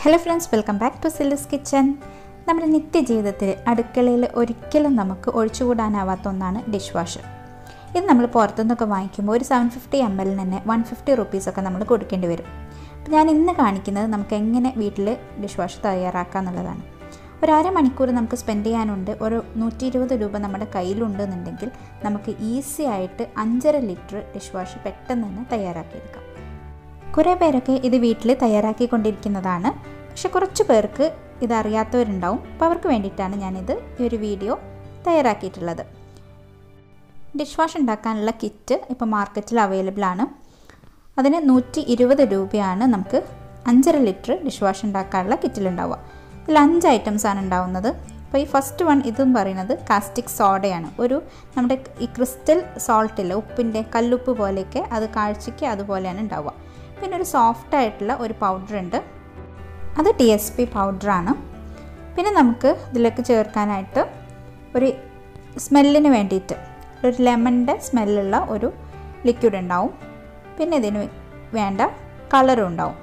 Hello friends welcome back to Silla's kitchen നമ്മുടെ നിത്യജീവിതത്തിൽ അടുക്കളയിൽ ഒരിക്കലും നമുക്ക് ഒഴിച്ചുകൂടാനാവാത്ത ഒന്നാണ് ഡിഷ് വാഷർ ഇത് നമ്മൾ പുറത്തുനിന്നൊക്കെ വാങ്ങിക്കുമ്പോൾ ഒരു സെവൻ ഫിഫ്റ്റി എം എല്ലിന് തന്നെ വൺ ഫിഫ്റ്റി റുപ്പീസൊക്കെ നമ്മൾ കൊടുക്കേണ്ടി വരും അപ്പോൾ ഞാൻ ഇന്ന് കാണിക്കുന്നത് നമുക്ക് എങ്ങനെ വീട്ടിൽ ഡിഷ് വാഷ് തയ്യാറാക്കാം എന്നുള്ളതാണ് ഒരു അരമണിക്കൂർ നമുക്ക് സ്പെൻഡ് ചെയ്യാനുണ്ട് ഒരു നൂറ്റി ഇരുപത് രൂപ നമ്മുടെ കയ്യിലുണ്ടെന്നുണ്ടെങ്കിൽ നമുക്ക് ഈസി ആയിട്ട് അഞ്ചര ലിറ്റർ ഡിഷ് വാഷ് പെട്ടെന്ന് തന്നെ തയ്യാറാക്കിയെടുക്കാം കുറേ പേരൊക്കെ ഇത് വീട്ടിൽ തയ്യാറാക്കിക്കൊണ്ടിരിക്കുന്നതാണ് പക്ഷെ കുറച്ച് പേർക്ക് ഇത് അറിയാത്തവരുണ്ടാവും അപ്പോൾ അവർക്ക് വേണ്ടിയിട്ടാണ് ഞാനിത് ഈ ഒരു വീഡിയോ തയ്യാറാക്കിയിട്ടുള്ളത് ഡിഷ് വാഷ് ഉണ്ടാക്കാനുള്ള കിറ്റ് ഇപ്പോൾ മാർക്കറ്റിൽ അവൈലബിൾ ആണ് അതിന് നൂറ്റി ഇരുപത് രൂപയാണ് നമുക്ക് അഞ്ചര ലിറ്റർ ഡിഷ് വാഷ് ഉണ്ടാക്കാനുള്ള കിറ്റിലുണ്ടാവുക ഇതിൽ അഞ്ച് ഐറ്റംസ് ആണ് ഉണ്ടാവുന്നത് അപ്പോൾ ഈ ഫസ്റ്റ് വൺ ഇതെന്ന് പറയുന്നത് കാസ്റ്റിക് സോഡയാണ് ഒരു നമ്മുടെ ഈ ക്രിസ്റ്റൽ സോൾട്ടില്ല ഉപ്പിൻ്റെ കല്ലുപ്പ് പോലെയൊക്കെ അത് കാഴ്ചയ്ക്ക് അതുപോലെയാണ് ഉണ്ടാവുക പിന്നെ ഒരു സോഫ്റ്റ് ആയിട്ടുള്ള ഒരു പൗഡർ ഉണ്ട് അത് ടി എസ് പി പൗഡറാണ് പിന്നെ നമുക്ക് ഇതിലേക്ക് ചേർക്കാനായിട്ട് ഒരു സ്മെല്ലിന് വേണ്ടിയിട്ട് ഒരു ലെമണിൻ്റെ സ്മെല്ലുള്ള ഒരു ലിക്വിഡ് ഉണ്ടാവും പിന്നെ ഇതിന് വേണ്ട കളറും ഉണ്ടാവും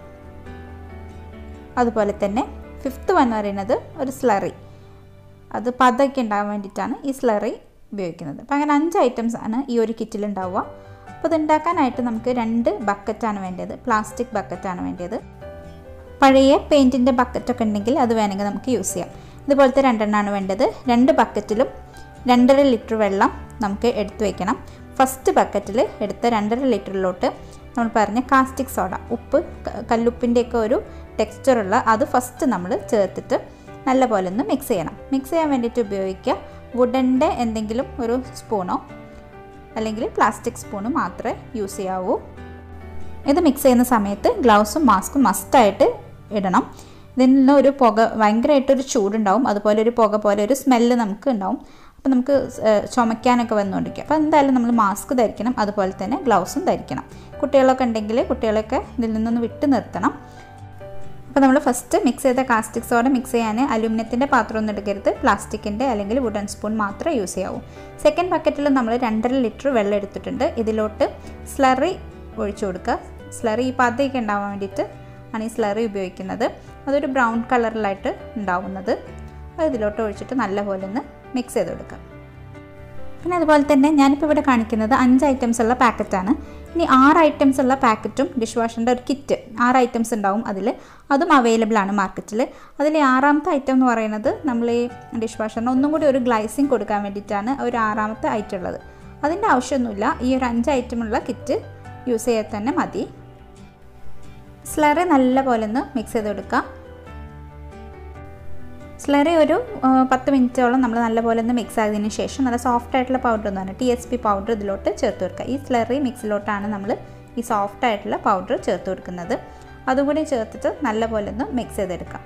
അതുപോലെ തന്നെ ഫിഫ്ത്ത് വൺ പറയുന്നത് ഒരു സ്ലറി അത് പതൊക്കെ ഉണ്ടാകാൻ വേണ്ടിയിട്ടാണ് ഈ സ്ലറി ഉപയോഗിക്കുന്നത് അപ്പോൾ അങ്ങനെ അഞ്ച് ഐറ്റംസ് ആണ് ഈ ഒരു കിറ്റിൽ ഉണ്ടാവുക അപ്പോൾ ഇത് ഉണ്ടാക്കാനായിട്ട് നമുക്ക് രണ്ട് ബക്കറ്റാണ് വേണ്ടത് പ്ലാസ്റ്റിക് ബക്കറ്റാണ് വേണ്ടത് പഴയ പെയിൻറ്റിൻ്റെ ബക്കറ്റൊക്കെ ഉണ്ടെങ്കിൽ അത് വേണമെങ്കിൽ നമുക്ക് യൂസ് ചെയ്യാം ഇതുപോലത്തെ രണ്ടെണ്ണമാണ് വേണ്ടത് രണ്ട് ബക്കറ്റിലും രണ്ടര ലിറ്റർ വെള്ളം നമുക്ക് എടുത്തു വയ്ക്കണം ഫസ്റ്റ് ബക്കറ്റിൽ എടുത്ത രണ്ടര ലിറ്ററിലോട്ട് നമ്മൾ പറഞ്ഞ കാസ്റ്റിക് സോഡ ഉപ്പ് കല്ലുപ്പിൻ്റെയൊക്കെ ഒരു ടെക്സ്ചറുള്ള അത് ഫസ്റ്റ് നമ്മൾ ചേർത്തിട്ട് നല്ലപോലെ ഒന്ന് മിക്സ് ചെയ്യണം മിക്സ് ചെയ്യാൻ വേണ്ടിയിട്ട് ഉപയോഗിക്കുക വുഡൻ്റെ എന്തെങ്കിലും ഒരു സ്പൂണോ അല്ലെങ്കിൽ പ്ലാസ്റ്റിക് സ്പൂണ് മാത്രമേ യൂസ് ചെയ്യാവൂ ഇത് മിക്സ് ചെയ്യുന്ന സമയത്ത് ഗ്ലൗസും മാസ്കും മസ്റ്റായിട്ട് ഇടണം ഇതിൽ നിന്ന് ഒരു പുക ഭയങ്കരമായിട്ടൊരു ചൂടുണ്ടാവും അതുപോലെ ഒരു പുക പോലെ ഒരു സ്മെല്ല് നമുക്ക് ഉണ്ടാവും അപ്പോൾ നമുക്ക് ചുമയ്ക്കാനൊക്കെ വന്നുകൊണ്ടിരിക്കും അപ്പോൾ എന്തായാലും നമ്മൾ മാസ്ക് ധരിക്കണം അതുപോലെ തന്നെ ഗ്ലൗസും ധരിക്കണം കുട്ടികളൊക്കെ ഉണ്ടെങ്കിൽ കുട്ടികളൊക്കെ ഇതിൽ നിന്നൊന്ന് വിട്ട് നിർത്തണം അപ്പോൾ നമ്മൾ ഫസ്റ്റ് മിക്സ് ചെയ്ത കാസ്റ്റിക് സോഡ മിക്സ് ചെയ്യാൻ അലുമിനിയത്തിൻ്റെ പാത്രം ഒന്നും എടുക്കരുത് പ്ലാസ്റ്റിക്കിൻ്റെ അല്ലെങ്കിൽ വുഡൻ സ്പൂൺ മാത്രമേ യൂസ് ചെയ്യാവൂ സെക്കൻഡ് ബക്കറ്റിൽ നമ്മൾ രണ്ടര ലിറ്റർ വെള്ളം എടുത്തിട്ടുണ്ട് ഇതിലോട്ട് സ്ലറി ഒഴിച്ചു കൊടുക്കുക സ്ലറി ഈ പതയൊക്കെ ഉണ്ടാവാൻ വേണ്ടിയിട്ട് ആണ് ഈ സ്ലറി ഉപയോഗിക്കുന്നത് അതൊരു ബ്രൗൺ കളറിലായിട്ട് ഉണ്ടാവുന്നത് അത് ഇതിലോട്ട് ഒഴിച്ചിട്ട് നല്ലപോലെ ഒന്ന് മിക്സ് ചെയ്ത് കൊടുക്കുക പിന്നെ അതുപോലെ തന്നെ ഞാനിപ്പോൾ ഇവിടെ കാണിക്കുന്നത് അഞ്ച് ഐറ്റംസ് ഉള്ള പാക്കറ്റാണ് ഇനി ആറ് ഐറ്റംസ് ഉള്ള പാക്കറ്റും ഡിഷ് വാഷിൻ്റെ ഒരു കിറ്റ് ആറ് ഐറ്റംസ് ഉണ്ടാവും അതിൽ അതും അവൈലബിൾ ആണ് മാർക്കറ്റിൽ അതിൽ ആറാമത്തെ ഐറ്റം എന്ന് പറയുന്നത് നമ്മൾ ഈ ഡിഷ് വാഷറിന് ഒന്നും കൂടി ഒരു ഗ്ലൈസിങ് കൊടുക്കാൻ വേണ്ടിയിട്ടാണ് ഒരു ആറാമത്തെ ഐറ്റം ഉള്ളത് അതിൻ്റെ ആവശ്യമൊന്നുമില്ല ഈ ഒരു അഞ്ച് ഐറ്റമുള്ള കിറ്റ് യൂസ് ചെയ്യാൻ തന്നെ മതി സ്ലറി നല്ല പോലെ ഒന്ന് മിക്സ് ചെയ്ത് കൊടുക്കുക സ്ലറി ഒരു പത്ത് മിനിറ്റോളം നമ്മൾ നല്ലപോലെ ഒന്ന് മിക്സ് ആയതിനു ശേഷം നല്ല സോഫ്റ്റ് ആയിട്ടുള്ള പൗഡർ എന്ന് പറഞ്ഞാൽ ടി എസ് പി പൗഡർ ഇതിലോട്ട് ചേർത്ത് കൊടുക്കുക ഈ സ്ലറി മിക്സിലോട്ടാണ് നമ്മൾ ഈ സോഫ്റ്റ് ആയിട്ടുള്ള പൗഡർ ചേർത്ത് കൊടുക്കുന്നത് അതുകൂടി ചേർത്തിട്ട് നല്ലപോലെ ഒന്ന് മിക്സ് ചെയ്തെടുക്കാം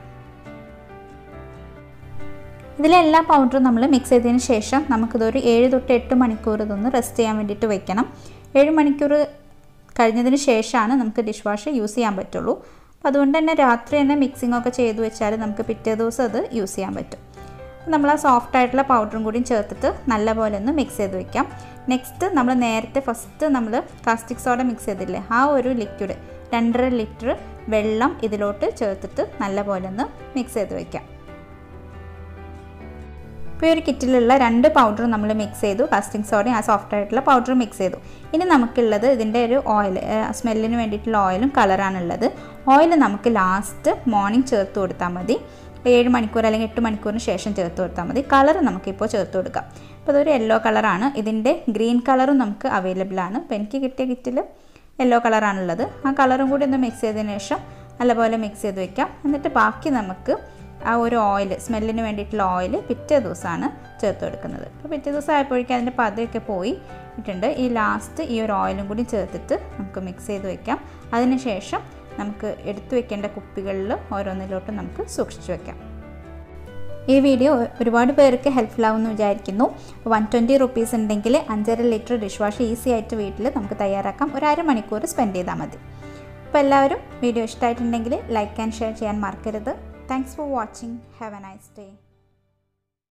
ഇതിലെ എല്ലാ പൗഡറും നമ്മൾ മിക്സ് ചെയ്തതിന് ശേഷം നമുക്കിതൊരു ഏഴ് തൊട്ട് എട്ട് മണിക്കൂർ ഇതൊന്ന് റെസ്റ്റ് ചെയ്യാൻ വേണ്ടിയിട്ട് വെക്കണം ഏഴ് മണിക്കൂർ കഴിഞ്ഞതിന് ശേഷമാണ് നമുക്ക് ഡിഷ് വാഷ് യൂസ് ചെയ്യാൻ പറ്റുള്ളൂ അപ്പോൾ അതുകൊണ്ട് തന്നെ രാത്രി തന്നെ മിക്സിംഗ് ഒക്കെ ചെയ്ത് വെച്ചാൽ നമുക്ക് പിറ്റേ ദിവസം അത് യൂസ് ചെയ്യാൻ പറ്റും നമ്മൾ ആ സോഫ്റ്റ് ആയിട്ടുള്ള പൗഡറും കൂടി ചേർത്തിട്ട് നല്ലപോലെ ഒന്ന് മിക്സ് ചെയ്ത് വെക്കാം നെക്സ്റ്റ് നമ്മൾ നേരത്തെ ഫസ്റ്റ് നമ്മൾ കാസ്റ്റിക് സോഡ മിക്സ് ചെയ്തില്ലേ ആ ഒരു ലിക്വിഡ് രണ്ടര ലിറ്റർ വെള്ളം ഇതിലോട്ട് ചേർത്തിട്ട് നല്ലപോലെ ഒന്ന് മിക്സ് ചെയ്ത് വെക്കാം ഇപ്പോൾ ഈ ഒരു കിറ്റിലുള്ള രണ്ട് പൗഡർ നമ്മൾ മിക്സ് ചെയ്തു കാസ്റ്റിംഗ് സോഡയും ആ സോഫ്റ്റ് ആയിട്ടുള്ള പൗഡർ മിക്സ് ചെയ്തു ഇനി നമുക്കുള്ളത് ഇതിൻ്റെ ഒരു ഓയിൽ സ്മെല്ലിന് വേണ്ടിയിട്ടുള്ള ഓയിലും കളറാണുള്ളത് ഓയിൽ നമുക്ക് ലാസ്റ്റ് മോർണിംഗ് ചേർത്ത് കൊടുത്താൽ മതി ഏഴ് മണിക്കൂർ അല്ലെങ്കിൽ എട്ട് മണിക്കൂറിന് ശേഷം ചേർത്ത് കൊടുത്താൽ മതി കളർ നമുക്കിപ്പോൾ ചേർത്ത് കൊടുക്കാം അപ്പോൾ ഇതൊരു യെല്ലോ കളറാണ് ഇതിൻ്റെ ഗ്രീൻ കളറും നമുക്ക് അവൈലബിൾ ആണ് അപ്പോൾ എനിക്ക് കിട്ടിയ കിറ്റിൽ യെല്ലോ കളറാണുള്ളത് ആ കളറും കൂടി ഒന്ന് മിക്സ് ചെയ്തതിന് ശേഷം നല്ലപോലെ മിക്സ് ചെയ്ത് വെക്കാം എന്നിട്ട് ബാക്കി നമുക്ക് ആ ഒരു ഓയിൽ സ്മെല്ലിന് വേണ്ടിയിട്ടുള്ള ഓയിൽ പിറ്റേ ദിവസമാണ് ചേർത്ത് കൊടുക്കുന്നത് അപ്പോൾ പിറ്റേ ദിവസം ആയപ്പോഴേക്കും അതിൻ്റെ പതയൊക്കെ പോയി ഇട്ടുണ്ട് ഈ ലാസ്റ്റ് ഈ ഒരു ഓയിലും കൂടി ചേർത്തിട്ട് നമുക്ക് മിക്സ് ചെയ്ത് വെക്കാം അതിനുശേഷം നമുക്ക് എടുത്തു വെക്കേണ്ട കുപ്പികളിൽ ഓരോന്നിലോട്ടും നമുക്ക് സൂക്ഷിച്ചു വെക്കാം ഈ വീഡിയോ ഒരുപാട് പേർക്ക് ഹെൽപ്ഫുൾ ആവുമെന്ന് വിചാരിക്കുന്നു വൺ ട്വൻറ്റി റുപ്പീസ് ഉണ്ടെങ്കിൽ അഞ്ചര ലിറ്റർ ഡിഷ് വാഷ് ഈസി ആയിട്ട് വീട്ടിൽ നമുക്ക് തയ്യാറാക്കാം ഒരു അരമണിക്കൂർ സ്പെൻഡ് ചെയ്താൽ മതി അപ്പോൾ എല്ലാവരും വീഡിയോ ഇഷ്ടമായിട്ടുണ്ടെങ്കിൽ ലൈക്ക് ആൻഡ് ഷെയർ ചെയ്യാൻ മറക്കരുത് Thanks for watching. Have a nice day.